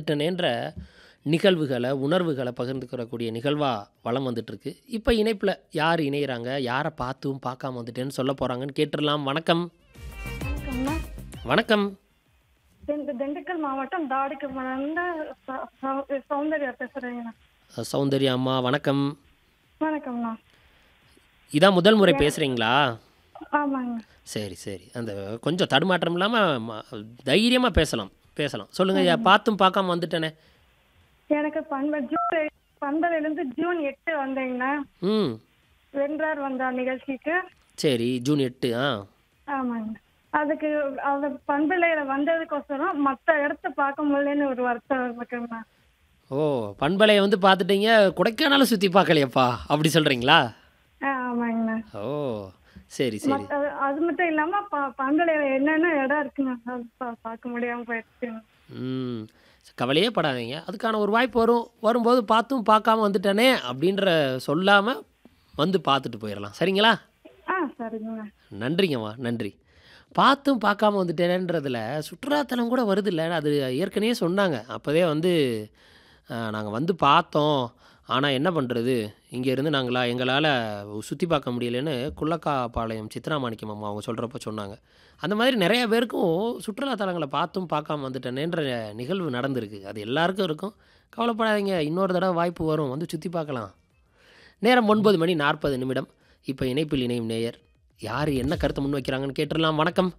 வந்துட்டனேன்ற நிகழ்வுகளை உணர்வுகளை பகிர்ந்துக்கிறக்கூடிய நிகழ்வாக வளம் வந்துட்டுருக்கு இப்போ இணைப்பில் யார் இணையிறாங்க யாரை பார்த்தும் பார்க்காம வந்துட்டேன்னு சொல்ல போகிறாங்கன்னு கேட்டுடலாம் வணக்கம் வணக்கம்ண்ணா வணக்கம் இந்த திண்டுக்கல் மாவட்டம் தாடிக்கு மணந்த ச- சௌ- சௌந்தர்யா பேசுறேங்கண்ணா சௌந்தர்யா அம்மா வணக்கம் வணக்கம்ண்ணா இதான் முதல் முறை பேசுகிறீங்களா ஆமாங்க சரி சரி அந்த கொஞ்சம் தடுமாற்றம் இல்லாமல் தைரியமாக பேசலாம் பேசலாம் சொல்லுங்கள் ஐயா பார்த்தும் பார்க்காம வந்துட்டேனே எனக்கு பண்ப ஜூன் பண்பலையிலேருந்து ஜூன் எட்டு வந்தேங்கண்ணா ம் வென்றார் வந்தார் நிகழ்ச்சிக்கு சரி ஜூன் எட்டு ஆ ஆமாங்க அதுக்கு அந்த பண்பலையில வந்ததுக்கோசரம் மற்ற இடத்த பார்க்க முடியலன்னு ஒரு வருத்தம் இருக்குங்கண்ணா ஓ பண்பலையை வந்து பார்த்துட்டீங்க கொடைக்கானலை சுற்றி பார்க்கலையப்பா அப்படி சொல்கிறீங்களா ஆ ஆமாங்கண்ணா ஓ சரி சரி மத்த அது மட்டும் இல்லாம ப- பண்பலையில என்னென்ன இடம் இருக்குங்க அது பா- பார்க்க முடியாம போயிடுச்சுங்க ம் கவலையே படாதீங்க அதுக்கான ஒரு வாய்ப்பு வரும் வரும்போது பார்த்தும் பார்க்காம வந்துட்டேனே அப்படின்ற சொல்லாமல் வந்து பார்த்துட்டு போயிடலாம் சரிங்களா ஆ சரிங்கண்ணா நன்றிங்கம்மா நன்றி பார்த்தும் பார்க்காம வந்துட்டேனேன்றதுல சுற்றுலாத்தலம் கூட வருது இல்லை அது ஏற்கனவே சொன்னாங்க அப்போதே வந்து நாங்கள் வந்து பார்த்தோம் ஆனால் என்ன பண்ணுறது இங்கேருந்து நாங்களா எங்களால் சுற்றி பார்க்க முடியலன்னு குள்ளக்காப்பாளையம் சித்ராமாணிக்கம் அம்மா அவங்க சொல்கிறப்ப சொன்னாங்க அந்த மாதிரி நிறைய பேருக்கும் சுற்றுலாத்தலங்களை பார்த்தும் பார்க்காம வந்துட்டேனேன்ற நிகழ்வு நடந்திருக்கு அது எல்லாருக்கும் இருக்கும் கவலைப்படாதீங்க இன்னொரு தடவை வாய்ப்பு வரும் வந்து சுற்றி பார்க்கலாம் நேரம் ஒன்பது மணி நாற்பது நிமிடம் இப்போ இணைப்பில் இணையும் நேயர் யார் என்ன கருத்தை முன் வைக்கிறாங்கன்னு கேட்டுடலாம் வணக்கம்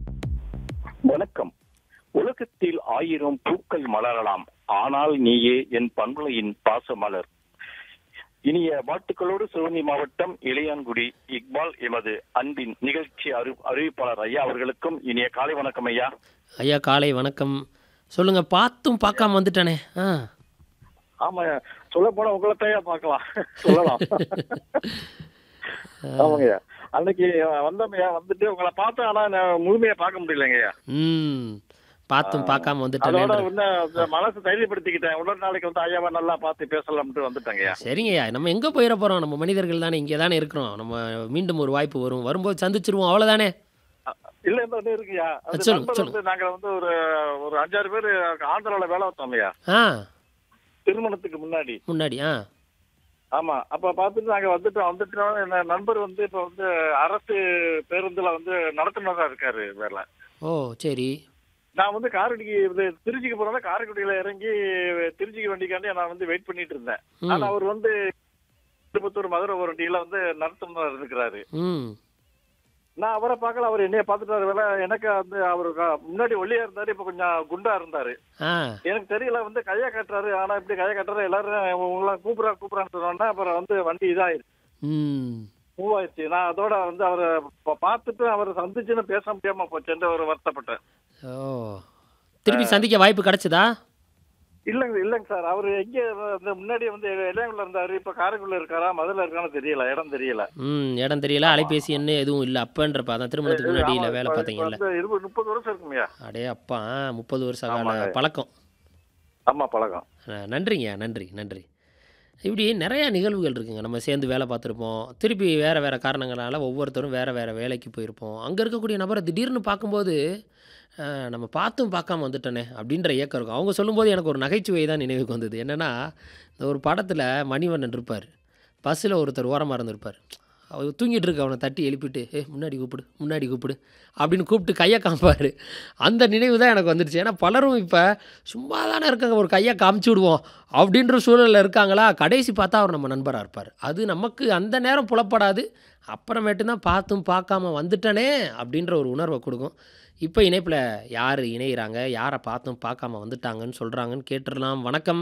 வணக்கம் உலகத்தில் ஆயிரம் பூக்கள் மலரலாம் ஆனால் நீயே என் பண்புலையின் பாச மலர் இனிய வாழ்த்துக்களோடு சிவகங்கை மாவட்டம் இளையான்குடி இக்பால் எமது அன்பின் நிகழ்ச்சி அறி அறிவிப்பாளர் ஐயா அவர்களுக்கும் இனிய காலை வணக்கம் ஐயா ஐயா காலை வணக்கம் சொல்லுங்க பார்த்தும் பார்க்காம வந்துட்டானே ஆ ஆமா சொல்ல போனா உங்களைத்தையா பார்க்கலாம் சொல்லலாம் ஆமாங்கய்யா அன்னைக்கு வந்தோம்யா வந்துட்டு உங்களை பார்த்தேன் ஆனா நான் முழுமையா பார்க்க முடியலங்கய்யா ம் பார்த்தும் பார்க்காம அதோட வந்துட்டானே இன்னும் இந்த மனசு தைரியப்படுத்திக்கிட்டேன் உடல் நாளைக்கு வந்து ஐயாவை நல்லா பார்த்து பேசலாம்ட்டு வந்துட்டேங்கய்யா சரிங்கய்யா நம்ம எங்கே போயிட போகிறோம் நம்ம மனிதர்கள் தானே இங்கே தானே இருக்கிறோம் நம்ம மீண்டும் ஒரு வாய்ப்பு வரும் வரும்போது சந்திச்சிருவோம் அவ்வளோதானே இல்ல இந்த ஒண்ணு இருக்குயா அது சொல்லுங்க, நண்பர் சொல்லுங்க. வந்து நாங்க வந்து ஒரு ஒரு அஞ்சாறு பேர் ஆந்திரால வேலை பார்த்தோம்யா ஆ திருமணத்துக்கு முன்னாடி முன்னாடி ஆ ஆமா அப்ப பார்த்துட்டு நாங்க வந்துட்டோம் வந்துட்டோம் என்ன நண்பர் வந்து இப்ப வந்து அரசு பேருந்துல வந்து நடத்துனரா இருக்காரு வேலை ஓ சரி நான் வந்து காரடிக்கு இது திருச்சிக்கு போறதா காரைக்குடியில இறங்கி திருச்சிக்கு வண்டிக்காண்டி நான் வந்து வெயிட் பண்ணிட்டு இருந்தேன் ம் ஆனா அவர் வந்து திருப்பத்தூர் மதுரை ஒரு வண்டியில வந்து நடத்துனர் இருக்கிறாரு ம் நான் அவரை பார்க்கல அவர் என்னைய பார்த்துட்டாரு வேலை எனக்கு வந்து அவர் முன்னாடி ஒல்லியா இருந்தாரு இப்ப கொஞ்சம் குண்டா இருந்தாரு ஆ எனக்கு தெரியல வந்து கையை கட்டுறாரு ஆனா இப்படி கையை கட்டுறாரு எல்லாரும் உங்களை கூப்பிடா கூப்பிடான்னு சொன்னோன்னா அப்புறம் வந்து வண்டி இதாயிருச்சு ம் மூவ் ஆயிடுச்சு நான் அதோட வந்து அவரை ப- பார்த்துட்டு அவரை சந்திச்சுன்னு பேச முடியாம போச்சுன்னு ஒரு வருத்தப்பட்டேன் ஓ திருப்பி சந்திக்க வாய்ப்பு கிடைச்சதா இல்லைங்க இல்லைங்க சார் அவர் எங்க இந்த முன்னாடி வந்து இளையங்குள்ள இருந்தாரு இப்ப காரைக்குள்ள இருக்காரா மதுரை இருக்கான்னு தெரியல இடம் தெரியல ம் இடம் தெரியல அலைபேசி என்ன எதுவும் இல்லை அப்பன்றப்ப அதான் திருமணத்துக்கு முன்னாடி இல்லை வேலை ஆமா, இப்ப- பார்த்தீங்கல்ல இப்ப வந்து இருபது முப்பது வருஷம் இருக்குங்கய்யா அடே அப்பா முப்பது வருஷ கால ஆமாங்க. பழக்கம் ஆமா பழக்கம் அஹ், நன்றிங்க நன்றி நன்றி இப்படி நிறைய நிகழ்வுகள் இருக்குங்க நம்ம சேர்ந்து வேலை பார்த்துருப்போம் திருப்பி வேறு வேறு காரணங்களால் ஒவ்வொருத்தரும் வேறு வேறு வேலைக்கு போயிருப்போம் அங்கே இருக்கக்கூடிய நபரை திடீர்னு பார்க்கும்போது அஹ், நம்ம பார்த்தும் பார்க்காம வந்துட்டோனே அப்படின்ற ஏக்கம் இருக்கும் அவங்க சொல்லும்போது எனக்கு ஒரு நகைச்சுவை தான் நினைவுக்கு வந்தது என்னென்னா இந்த ஒரு படத்தில் மணிவண்ணன் இருப்பார் பஸ்ஸில் ஒருத்தர் ஓரமாக இருந்திருப்பார் அவர் தூங்கிட்டு இருக்க அவனை தட்டி எழுப்பிட்டு ஏ முன்னாடி கூப்பிடு முன்னாடி கூப்பிடு அப்படின்னு கூப்பிட்டு கையை காமிப்பார் அந்த நினைவு தான் எனக்கு வந்துடுச்சு ஏன்னா பலரும் இப்போ சும்மா தானே இருக்காங்க ஒரு கையை காமிச்சு விடுவோம் அப்படின்ற சூழலில் இருக்காங்களா கடைசி பார்த்தா அவர் நம்ம நண்பராக இருப்பார் அது நமக்கு அந்த நேரம் புலப்படாது அப்புறமேட்டு தான் பார்த்தும் பார்க்காம வந்துட்டனே அப்படின்ற ஒரு உணர்வை கொடுக்கும் இப்போ இணைப்பில் யார் இணையிறாங்க யாரை பார்த்தும் பார்க்காம வந்துட்டாங்கன்னு சொல்கிறாங்கன்னு கேட்டுடலாம் வணக்கம்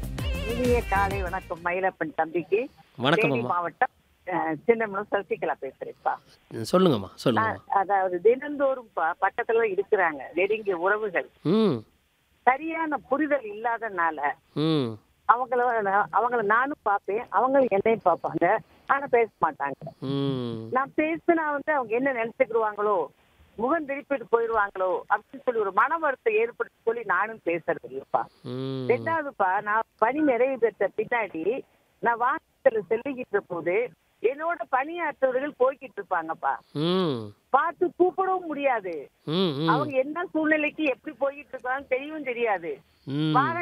இனிய காலை வணக்கம் மயிலப்பன் தம்பிக்கு வணக்கம் தேனி அம்மா மாவட்டம் அஹ், சின்னமனூர் சசிகலா பேசுறேன்ப்பா ம், சொல்லுங்கம்மா சொல்லுங்கம்மா நான் அதாவது தினந்தோறும் ப- பக்கத்துல இருக்கிறாங்க நெருங்கிய உறவுகள் ம் சரியான புரிதல் இல்லாதனால ம் அவங்கள நான்- அவங்கள நானும் பார்ப்பேன் அவங்க என்னையும் பார்ப்பாங்க ஆனா பேச மாட்டாங்க ம் நான் பேசினா வந்து அவங்க என்ன நினைச்சுக்கிடுவாங்களோ முகம் திருப்பிட்டு போயிடுவாங்களோ அப்படின்னு சொல்லி ஒரு மன வருத்தம் ஏற்படுத்தி சொல்லி நானும் பேசுறது இல்லப்பா ம் ரெண்டாவதுப்பா நான் பணி நிறைவு பெற்ற பின்னாடி நான் வாகனத்துல செல்லிக்கிட்டு போது என்னோட பணியாற்றவர்கள் போய்கிட்டு இருப்பாங்கப்பா ம் பார்த்து கூப்பிடவும் முடியாது ம் ம் அவங்க என்ன சூழ்நிலைக்கு எப்படி போயிட்டு இருக்காங்கன்னு தெரியவும் தெரியாது ம் வார